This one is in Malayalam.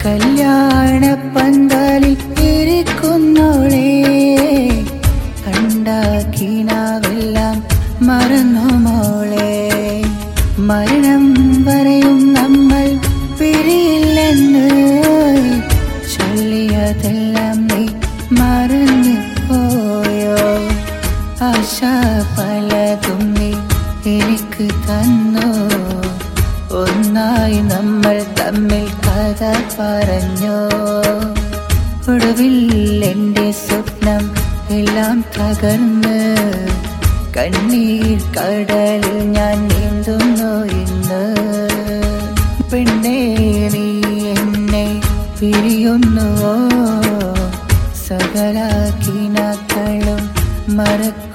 കല്യാണ പന്തലിൽ ഇരിക്കുന്നോളേ കണ്ടാക്കിനാവെല്ലാം മറന്നു മോളെ മരണം വരെയും നമ്മൾ പിരിയില്ലെന്ന് ചൊല്ലിയതെല്ലാം നീ മറന്നു പോയോ ആശ പലതും നീ എനിക്ക് തന്നു ഒന്നായി നമ്മൾ തമ്മിൽ കഥ പറഞ്ഞോ ഒടുവിൽ എൻ്റെ സ്വപ്നം എല്ലാം തകർന്ന് കണ്ണീർ കടലിൽ ഞാൻ നീന്തുന്നു ഇന്ന് പെണ്ണേ നീ എന്നെ പിരിയുന്നുവോ സകല കിനാക്കളും മറക്ക